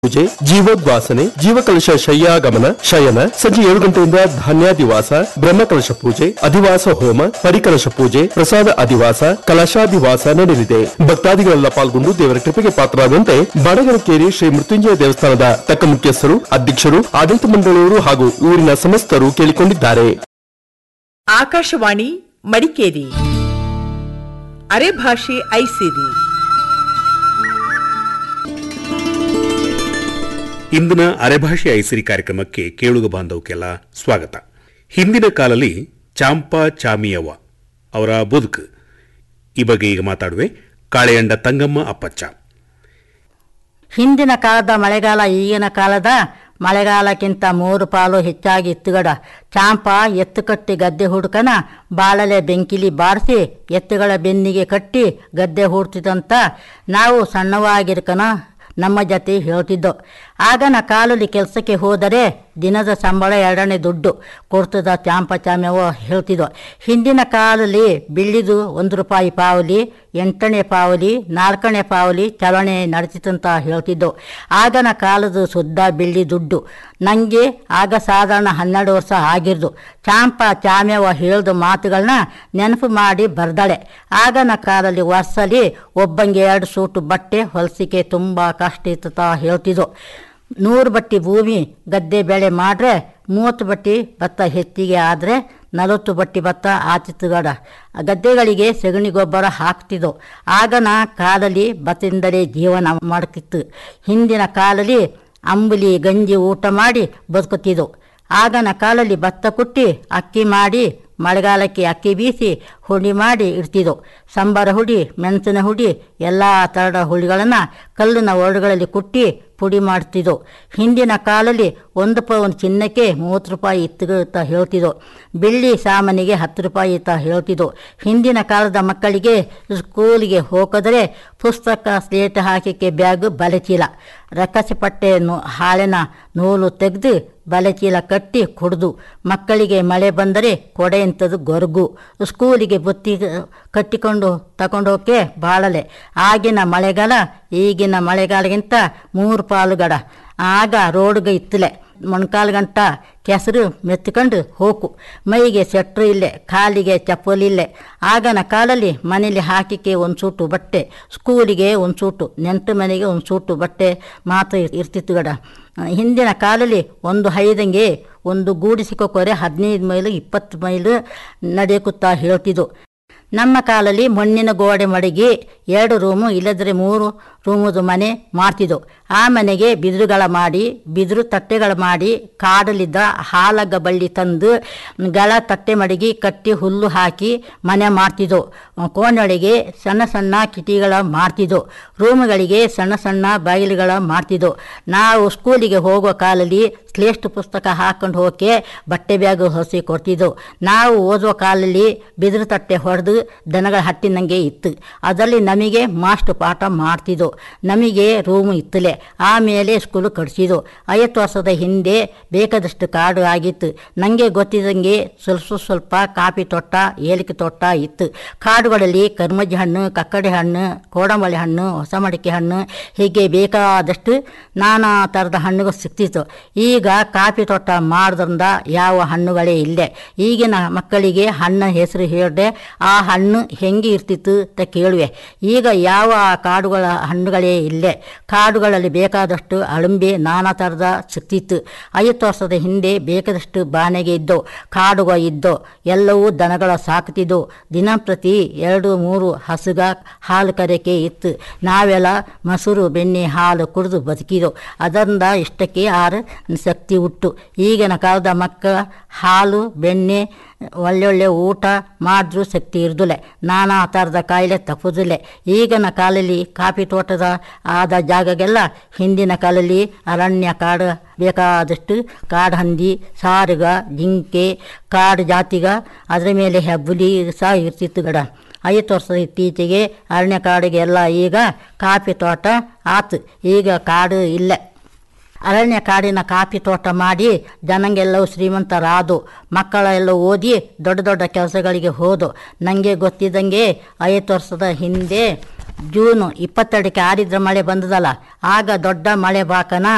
ಪೂಜೆ ಜೀವೋದ್ವಾಸನೆ ಜೀವಕಲಶ ಶಯ್ಯಾಗಮನ ಶಯನ ಸಂಜೆ ಏಳು ಗಂಟೆಯಿಂದ ಧಾನ್ಯಾದಿವಾಸ ಬ್ರಹ್ಮಕಲಶ ಪೂಜೆ ಅಧಿವಾಸ ಹೋಮ ಪರಿಕಲಶ ಪೂಜೆ ಪ್ರಸಾದ ಅಧಿವಾಸ ಕಲಶಾದಿವಾಸ ನಡೆಯಲಿದೆ ಭಕ್ತಾದಿಗಳೆಲ್ಲ ಪಾಲ್ಗೊಂಡು ದೇವರ ಕೃಪೆಗೆ ಪಾತ್ರರಾಗುವಂತೆ ಬಡಗನಕೇರಿ ಶ್ರೀ ಮೃತ್ಯುಂಜಯ ದೇವಸ್ಥಾನದ ತಕ್ಕ ಮುಖ್ಯಸ್ಥರು ಅಧ್ಯಕ್ಷರು ಆಡಳಿತ ಮಂಡಳಿಯವರು ಹಾಗೂ ಊರಿನ ಸಮಸ್ತರು ಕೇಳಿಕೊಂಡಿದ್ದಾರೆ ಆಕಾಶವಾಣಿ ಮಡಿಕೇರಿ ಅರೆಭಾಷೆ ಐಸಿರಿ ಇಂದಿನ ಅರೆಭಾಷೆ ಐಸಿರಿ ಕಾರ್ಯಕ್ರಮಕ್ಕೆ ಕೇಳುಗ ಬಾಂಧವಕ್ಕೆಲ್ಲ ಸ್ವಾಗತ ಹಿಂದಿನ ಕಾಲಲ್ಲಿ ಚಾಂಪಾ ಚಾಮಿಯವ್ವ ಅವರ ಬದುಕು ಈ ಬಗ್ಗೆ ಈಗ ಮಾತಾಡುವೆ ಕಾಳೆಯಂಡ ತಂಗಮ್ಮ ಅಪ್ಪಚ್ಚ ಹಿಂದಿನ ಕಾಲದ ಮಳೆಗಾಲ ಈಗಿನ ಕಾಲದ ಮಳೆಗಾಲಕ್ಕಿಂತ ಮೂರು ಪಾಲು ಹೆಚ್ಚಾಗಿ ಇತ್ತುಗಡ ಚಾಂಪ ಎತ್ತು ಕಟ್ಟಿ ಗದ್ದೆ ಹುಡುಕನ ಬಾಳಲೆ ಬೆಂಕಿಲಿ ಬಾರಿಸಿ ಎತ್ತುಗಳ ಬೆನ್ನಿಗೆ ಕಟ್ಟಿ ಗದ್ದೆ ಹೂಡ್ತಿದ್ದಂತ ನಾವು ಸಣ್ಣವಾಗಿರ್ಕನ ನಮ್ಮ ಜೊತೆ ಹೇಳ್ತಿದ್ದೋ ಆಗನ ಕಾಲಲ್ಲಿ ಕೆಲಸಕ್ಕೆ ಹೋದರೆ ದಿನದ ಸಂಬಳ ಎರಡನೇ ದುಡ್ಡು ಕೊಡ್ತದ ಚಾಂಪ ಚಾಮ್ಯವ ಹೇಳ್ತಿದ್ದೋ ಹಿಂದಿನ ಕಾಲದಲ್ಲಿ ಬಿಳ್ಳಿದು ಒಂದು ರೂಪಾಯಿ ಪಾವಲಿ ಎಂಟನೇ ಪಾವಲಿ ನಾಲ್ಕನೇ ಪಾವಲಿ ಚಲನೆ ನಡೆಸಿತಂತ ಹೇಳ್ತಿದ್ದೋ ಆಗನ ಕಾಲದ ಶುದ್ಧ ಬೆಳ್ಳಿ ದುಡ್ಡು ನನಗೆ ಆಗ ಸಾಧಾರಣ ಹನ್ನೆರಡು ವರ್ಷ ಆಗಿರ್ದು ಚಾಂಪ ಚಾಮ್ಯವ ಹೇಳ್ದ ಮಾತುಗಳನ್ನ ನೆನಪು ಮಾಡಿ ಬರ್ದಾಳೆ ಆಗನ ಕಾಲದಲ್ಲಿ ವರ್ಷಲಿ ಒಬ್ಬಂಗೆ ಎರಡು ಸೂಟು ಬಟ್ಟೆ ಹೊಲಸಿಕೆ ತುಂಬ ಕಷ್ಟ ಇತ್ತ ಹೇಳ್ತಿದ್ದೋ ನೂರು ಬಟ್ಟಿ ಭೂಮಿ ಗದ್ದೆ ಬೆಳೆ ಮಾಡ್ರೆ ಮೂವತ್ತು ಬಟ್ಟಿ ಭತ್ತ ಹೆಚ್ಚಿಗೆ ಆದರೆ ನಲವತ್ತು ಬಟ್ಟಿ ಭತ್ತ ಆತಿತ್ತುಗಡ ಗದ್ದೆಗಳಿಗೆ ಸಗಣಿ ಗೊಬ್ಬರ ಹಾಕ್ತಿದ್ದೋ ಆಗನ ಕಾಲಲ್ಲಿ ಭತ್ತದಿಂದಲೇ ಜೀವನ ಮಾಡ್ತಿತ್ತು ಹಿಂದಿನ ಕಾಲಲ್ಲಿ ಅಂಬುಲಿ ಗಂಜಿ ಊಟ ಮಾಡಿ ಬದುಕುತ್ತಿದ್ದೋ ಆಗನ ಕಾಲಲ್ಲಿ ಭತ್ತ ಕುಟ್ಟಿ ಅಕ್ಕಿ ಮಾಡಿ ಮಳೆಗಾಲಕ್ಕೆ ಅಕ್ಕಿ ಬೀಸಿ ಹುಡಿ ಮಾಡಿ ಇಡ್ತಿದ್ದೋ ಸಂಬಾರ ಹುಡಿ ಮೆಣಸಿನ ಹುಡಿ ಎಲ್ಲ ಥರದ ಹುಳಿಗಳನ್ನು ಕಲ್ಲಿನ ಒರಡುಗಳಲ್ಲಿ ಕುಟ್ಟಿ ಪುಡಿ ಮಾಡ್ತಿದ್ದೋ ಹಿಂದಿನ ಕಾಲದಲ್ಲಿ ಒಂದು ಪೌನ್ ಚಿನ್ನಕ್ಕೆ ಮೂವತ್ತು ರೂಪಾಯಿ ಇತ್ತು ಅಂತ ಹೇಳ್ತಿದ್ದೋ ಬೆಳ್ಳಿ ಸಾಮಾನಿಗೆ ಹತ್ತು ರೂಪಾಯಿ ಅಂತ ಹೇಳ್ತಿದ್ದೋ ಹಿಂದಿನ ಕಾಲದ ಮಕ್ಕಳಿಗೆ ಸ್ಕೂಲಿಗೆ ಹೋಗಿದ್ರೆ ಪುಸ್ತಕ ಸ್ಲೇಟ್ ಹಾಕಿಕ್ಕೆ ಬ್ಯಾಗ್ ಬಲೆಚೀಲ ರಕಸಿ ಪಟ್ಟೆ ನು- ಹಾಳೆನ ನೂಲು ತೆಗೆದು ಬಲೆಚೀಲ ಕಟ್ಟಿ ಕುಡ್ದು ಮಕ್ಕಳಿಗೆ ಮಳೆ ಬಂದರೆ ಕೊಡೆ ಇಂಥದ್ದು ಗೊರಗು ಸ್ಕೂಲಿಗೆ ಬುತ್ತಿ ಕಟ್ಟಿಕೊಂಡು ತಗೊಂಡೋಕೆ ಬಾಳಲೆ ಆಗಿನ ಮಳೆಗಾಲ ಈಗಿನ ಮಳೆಗಾಲಗಿಂತ ಮೂರು ಪಾಲುಗಡ ಆಗ ರೋಡ್ಗೆ ಇತ್ತಲೆ ಮೊಣಕಾಲು ಗಂಟ ಕೆಸರು ಮೆತ್ಕೊಂಡು ಹೋಕು ಮೈಗೆ ಸೆಟ್ರು ಇಲ್ಲೇ ಕಾಲಿಗೆ ಚಪ್ಪಲಿ ಇಲ್ಲೇ ಆಗನ ಕಾಲಲ್ಲಿ ಮನೇಲಿ ಹಾಕಿಕೆ ಒಂದು ಸೂಟು ಬಟ್ಟೆ ಸ್ಕೂಲಿಗೆ ಒಂದು ಸೂಟು ನೆಂಟು ಮನೆಗೆ ಒಂದು ಸೂಟು ಬಟ್ಟೆ ಮಾತ್ರ ಇರ್ತಿತ್ತು ಗಡ ಹಿಂದಿನ ಕಾಲಲ್ಲಿ ಒಂದು ಐದಂಗೆ ಒಂದು ಗೂಡಿಸಿಕೊರೆ ಹದಿನೈದು ಮೈಲು ಇಪ್ಪತ್ತು ಮೈಲು ನಡೆಯುತ್ತಾ ಹೇಳ್ತಿದ್ದು ನಮ್ಮ ಕಾಲಲ್ಲಿ ಮಣ್ಣಿನ ಗೋಡೆ ಮಡಗಿ ಎರಡು ರೂಮು ಇಲ್ಲದ್ರೆ ಮೂರು ರೂಮದು ಮನೆ ಮಾಡ್ತಿದ್ದೋ ಆ ಮನೆಗೆ ಬಿದಿರುಗಳ ಮಾಡಿ ಬಿದಿರು ತಟ್ಟೆಗಳು ಮಾಡಿ ಕಾಡಲಿದ್ದ ಹಾಲಗ ಬಳ್ಳಿ ತಂದು ಗಳ ತಟ್ಟೆ ಮಡಗಿ ಕಟ್ಟಿ ಹುಲ್ಲು ಹಾಕಿ ಮನೆ ಮಾಡ್ತಿದ್ದೋ ಕೋಣೆಯೊಳಗೆ ಸಣ್ಣ ಸಣ್ಣ ಕಿಟಿಗಳ ಮಾಡ್ತಿದ್ದೋ ರೂಮುಗಳಿಗೆ ಸಣ್ಣ ಸಣ್ಣ ಬಾಗಿಲುಗಳ ಮಾಡ್ತಿದ್ದೋ ನಾವು ಸ್ಕೂಲಿಗೆ ಹೋಗೋ ಕಾಲಲ್ಲಿ ಸ್ಲೇಸ್ಟ್ ಪುಸ್ತಕ ಹಾಕೊಂಡು ಹೋಗಕ್ಕೆ ಬಟ್ಟೆ ಬ್ಯಾಗ್ ಹೊಸಿ ಕೊಡ್ತಿದ್ದೋ ನಾವು ಓದುವ ಕಾಲಲ್ಲಿ ಬಿದಿರು ತಟ್ಟೆ ಹೊಡೆದು ದನಗಳ ಹಟ್ಟಿನಂಗೆ ಇತ್ತು ಅದರಲ್ಲಿ ನಮಗೆ ಮಾಸ್ಟರ್ ಪಾಠ ಮಾಡ್ತಿದ್ದೋ ನಮಗೆ ರೂಮು ಇತ್ತಲೆ ಆಮೇಲೆ ಸ್ಕೂಲು ಕಟ್ಸಿದ್ದು ಐವತ್ತು ವರ್ಷದ ಹಿಂದೆ ಬೇಕಾದಷ್ಟು ಕಾಡು ಆಗಿತ್ತು ನನಗೆ ಗೊತ್ತಿದ್ದಂಗೆ ಸ್ವಲ್ಪ ಸ್ವಲ್ಪ ಕಾಫಿ ತೋಟ ಏಲಕ್ಕಿ ತೋಟ ಇತ್ತು ಕಾಡುಗಳಲ್ಲಿ ಕರ್ಮಜ್ಜಿ ಹಣ್ಣು ಕಕ್ಕಡೆ ಹಣ್ಣು ಕೋಡಂಬಳಿ ಹಣ್ಣು ಹೊಸ ಮಡಿಕೆ ಹಣ್ಣು ಹೀಗೆ ಬೇಕಾದಷ್ಟು ನಾನಾ ಥರದ ಹಣ್ಣುಗಳು ಸಿಕ್ತಿತ್ತು ಈಗ ಕಾಫಿ ತೋಟ ಮಾಡೋದ್ರಿಂದ ಯಾವ ಹಣ್ಣುಗಳೇ ಇಲ್ಲೇ ಈಗಿನ ಮಕ್ಕಳಿಗೆ ಹಣ್ಣ ಹೆಸರು ಹೇಳಿದೆ ಆ ಹಣ್ಣು ಹೆಂಗೆ ಇರ್ತಿತ್ತು ಅಂತ ಕೇಳುವೆ ಈಗ ಯಾವ ಕಾಡುಗಳ ಹಣ್ಣುಗಳೇ ಇಲ್ಲೇ ಕಾಡುಗಳಲ್ಲಿ ಬೇಕಾದಷ್ಟು ಅಳುಂಬೆ ನಾನಾ ಥರದ ಸಿಕ್ತಿತ್ತು ಐವತ್ತು ವರ್ಷದ ಹಿಂದೆ ಬೇಕಾದಷ್ಟು ಬಾನೆಗೆ ಇದ್ದೋ ಕಾಡುಗ ಇದ್ದೋ ಎಲ್ಲವೂ ದನಗಳ ಸಾಕ್ತಿದ್ದೋ ದಿನಂಪ್ರತಿ ಎರಡು ಮೂರು ಹಸುಗ ಹಾಲು ಕರೆಕೆ ಇತ್ತು ನಾವೆಲ್ಲ ಮೊಸರು ಬೆಣ್ಣೆ ಹಾಲು ಕುಡಿದು ಬದುಕಿದೋ ಅದರಿಂದ ಇಷ್ಟಕ್ಕೆ ಆರು ಶಕ್ತಿ ಹುಟ್ಟು ಈಗಿನ ಕಾಲದ ಮಕ್ಕಳ ಹಾಲು ಬೆಣ್ಣೆ ಒಳ್ಳೊಳ್ಳೆ ಊಟ ಮಾಡಿದ್ರೂ ಶಕ್ತಿ ಇರ್ದಿಲ್ಲ ನಾನಾ ಥರದ ಕಾಯಿಲೆ ತಪ್ಪುದಿಲ್ಲ ಈಗಿನ ಕಾಲದಲ್ಲಿ ಕಾಫಿ ತೋಟದ ಆದ ಜಾಗಗೆಲ್ಲ ಹಿಂದಿನ ಕಾಲದಲ್ಲಿ ಅರಣ್ಯ ಕಾಡು ಬೇಕಾದಷ್ಟು ಕಾಡು ಹಂದಿ ಸಾರುಗ ಜಿಂಕೆ ಕಾಡು ಜಾತಿಗ ಅದರ ಮೇಲೆ ಹೆಬ್ಬುಲಿ ಸಹ ಇರ್ತಿತ್ತು ಗಡ ಐವತ್ತು ವರ್ಷದ ಇತ್ತೀಚೆಗೆ ಅರಣ್ಯ ಕಾಡಿಗೆ ಎಲ್ಲ ಈಗ ಕಾಫಿ ತೋಟ ಆತು ಈಗ ಕಾಡು ಇಲ್ಲ ಅರಣ್ಯ ಕಾಡಿನ ಕಾಫಿ ತೋಟ ಮಾಡಿ ಜನಂಗೆಲ್ಲವೂ ಶ್ರೀಮಂತರಾದು ಮಕ್ಕಳೆಲ್ಲ ಓದಿ ದೊಡ್ಡ ದೊಡ್ಡ ಕೆಲಸಗಳಿಗೆ ಹೋದು ನನಗೆ ಗೊತ್ತಿದ್ದಂಗೆ ಐವತ್ತು ವರ್ಷದ ಹಿಂದೆ ಜೂನು ಇಪ್ಪತ್ತೆರಡಕ್ಕೆ ಆರಿದ್ರ ಮಳೆ ಬಂದದಲ್ಲ ಆಗ ದೊಡ್ಡ ಮಳೆ ಬಾಕನ